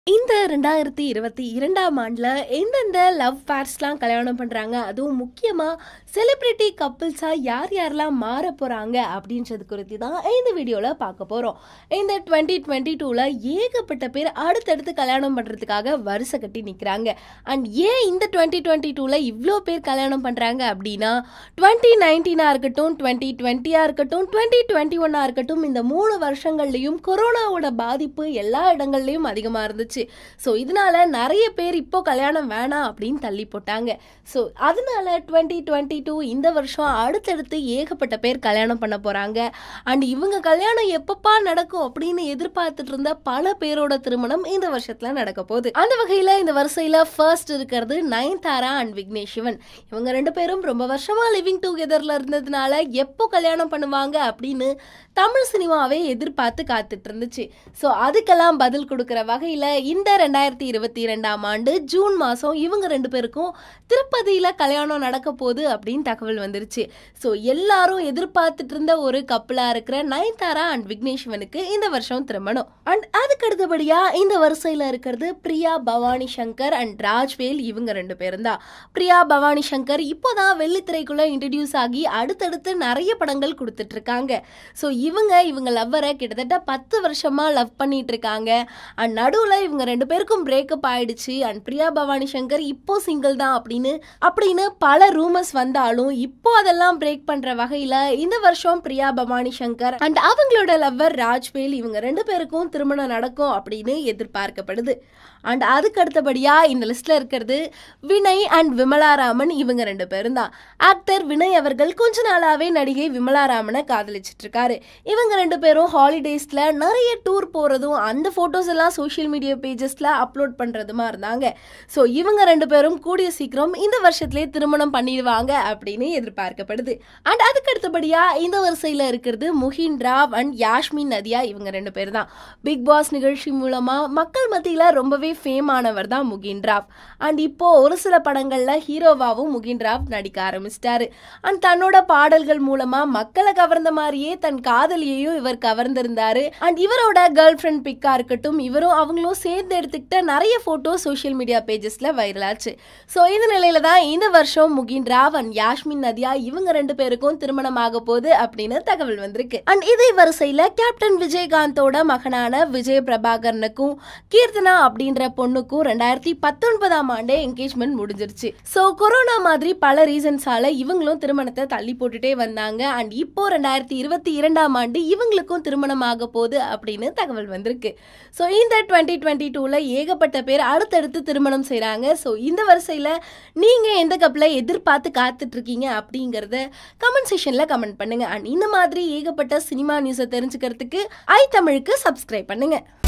இந்த 2022ஆம் ஆண்டுல எந்தெந்த லவ் பேர்ஸ்லாம் கல்யாணம் பண்றாங்க? அதுவும் முக்கியமா செலிபிரிட்டி கப்பிள்ஸா யார் யாரெல்லாம் மாறப் போறாங்க? அப்படின்றது குறித்து தான் இந்த வீடியோல பார்க்க போறோம். இந்த 2022ல ஏகப்பட்ட பேர் அடுத்தடுத்து கல்யாணம் பண்றதுக்காக வரிசை கட்டி நிக்கிறாங்க. அண்ட் ஏன் இந்த 2022ல இவ்ளோ பேர் கல்யாணம் பண்றாங்க அப்படின்னா, 2019ஆ இருக்கட்டும், 2020ஆ இருக்கட்டும், 2021ஆ இருக்கட்டும் இந்த 3 வருஷங்கள்லயும் கொரோனாவோட பாதிப்பு எல்லா இடங்கள்லயும் அதிகமா இருந்துச்சு. ஸோ இதனால நெறைய பேர் இப்போ கல்யாணம் வேணாம் அப்படின்னு தள்ளி போட்டாங்க. ஸோ அதனால 2022 இந்த வருஷம் அடுத்தடுத்து ஏகப்பட்ட பேர் கல்யாணம் பண்ண போறாங்க. அண்ட் இவங்க கல்யாணம் எப்பப்பா நடக்கும் அப்படின்னு எதிர்பார்த்துட்டு இருந்த பல பேரோட திருமணம் இந்த வருஷத்துல நடக்க போகுது. அந்த வகையில இந்த வரிசையில ஃபர்ஸ்ட் இருக்கிறது நயன்தாரா அண்ட் விக்னேஷ் சிவன். இவங்க 2 பேரும் ரொம்ப வருஷமா லிவிங் டுகெதர்ல இருந்ததுனால எப்போ கல்யாணம் பண்ணுவாங்க அப்படின்னு தமிழ் சினிமாவே எதிர்பார்த்து காத்துட்டு இருந்துச்சு. ஸோ அதுக்கெல்லாம் பதில் கொடுக்கிற வகையில இந்த 2022ஆம் ஆண்டு ஜூன் மாசம் இவங்க 2 பேருக்கும் திருப்பதியில கல்யாணம் நடக்க போகுது அப்படின்னு தகவல் வந்துருச்சு. ஸோ எல்லாரும் எதிர்பார்த்துட்டு இருந்த ஒரு கப்பிளா இருக்கிற நயன்தாரா அண்ட் விக்னேஷ் சிவனுக்கு இந்த வருஷம் திருமணம். அண்ட் அதுக்கு அடுத்தபடியா இந்த வரிசையில இருக்கிறது பிரியா பவானி சங்கர் அண்ட் ராஜ்வேல் இவங்க 2 பேரும் தான். பிரியா பவானி சங்கர் இப்போதான் வெள்ளித்திரைக்குள்ள இன்ட்ரடியூஸ் ஆகி அடுத்தடுத்து நிறைய படங்கள் கொடுத்துட்டு இருக்காங்க. ஸோ இவங்க இவங்க லவ்வரை கிட்டத்தட்ட 10 வருஷமா லவ் பண்ணிட்டு இருக்காங்க. அண்ட் நடுவுல இவங்க 2 பேருக்கும் பிரேக்கப் ஆயிடுச்சு. அண்ட் பிரியா பவானி சங்கர் இப்போ சிங்கிள் தான் அப்படின்னு அப்படின்னு பல ரூமர்ஸ் வந்தாலும் இப்போ அதெல்லாம் பிரேக் பண்ற வகையில இந்த வருஷம் பிரியா பவானி சங்கர் அண்ட் அவங்களோட லவ்வர் ராஜ்வேல் இவங்க 2 பேருக்கும் திருமணம் நடக்கும் அப்படின்னு எதிர்பார்க்கப்படுது. அண்ட் அதுக்கு அடுத்தபடியா இந்த லிஸ்ட்ல இருக்கிறது வினய் அண்ட் விமலா ராமன் இவங்க 2 பேரும் தான். ஆக்டர் வினய் அவர்கள் கொஞ்ச நாளாவே நடிகை விமலா ராமனை காதலிச்சிட்டு இருக்காரு. இவங்க 2 பேரும் ஹாலிடேஸ்ல நிறைய டூர் போறதும் அந்த போட்டோஸ் எல்லாம் சோஷியல் மீடியா பேஜஸ்ல அப்லோட் பண்றதுமா இருந்தாங்க. ஸோ இவங்க 2 பேரும் கூடிய சீக்கிரம் இந்த வருஷத்திலே திருமணம் பண்ணிடுவாங்க அப்படின்னு எதிர்பார்க்கப்படுது. அண்ட் அதுக்கு அடுத்தபடியா இந்த வரிசையில இருக்கிறது முகின் ராவ் அண்ட் யாஸ்மின் நதியா இவங்க 2 பேர் தான். பிக் பாஸ் நிகழ்ச்சி மூலமா மக்கள் மத்தியில ரொம்பவே ஃபேம் ஆனவர் தான் முகின் ராவ். அண்ட் இப்போ ஒரு சில படங்கள்ல ஹீரோவாவும் முகின் ராவ் நடிக்க ஆரம்பிச்சிட்டாரு. அண்ட் தன்னோட பாடல்கள் மூலமா மக்களை கவர்ந்த மாதிரியே தன் காதலியையும் இவர் கவர்ந்திருந்தாரு. அண்ட் இவரோட கேர்ள் ஃப்ரெண்ட் பிக்கா இருக்கட்டும் இவரும் அவங்களும் சேர்ந்து எடுத்துக்கிட்ட நிறைய போட்டோ சோஷியல் மீடியா பேஜஸ்ல வைரல் ஆச்சு. ஸோ இந்த நிலையில தான் இந்த வருஷம் முகின் ராவ் அண்ட் யாஸ்மின் நதியா இவங்க 2 பேருக்கும் திருமணம் ஆக போகுது அப்படின்னு தகவல் வந்திருக்கு. அண்ட் இதே வரிசையில கேப்டன் விஜயகாந்தோட மகனான விஜய் பிரபாகரனுக்கும் கீர்த்தனா அப்படின்ற பொண்ணுக்கும் 2019ஆம் ஆண்டே என்கேஜ்மெண்ட் முடிஞ்சிருச்சு. ஸோ கொரோனா மாதிரி பல ரீசன்ஸால இவங்களும் திருமணத்தை தள்ளி போட்டுட்டே வந்தாங்க. அண்ட் இப்போ 2022ஆம் ஆண்டு இவங்களுக்கும் திருமணம் ஆக போகுது அப்படின்னு தகவல் வந்திருக்கு. ஸோ இந்த 2022ல ஏகப்பட்ட பேர் அடுத்தடுத்து திருமணம் செய்றாங்க. ஸோ இந்த வரிசையில நீங்க எந்த கப்பிள எதிர்பார்த்து காத்துட்டு இருக்கீங்க அப்படிங்கறத கமெண்ட் செக்ஷன்ல கமெண்ட் பண்ணுங்க. அண்ட் இந்த மாதிரி ஏகப்பட்ட சினிமா நியூஸை தெரிஞ்சுக்கிறதுக்கு ஐ தமிழுக்கு சப்ஸ்கிரைப் பண்ணுங்க.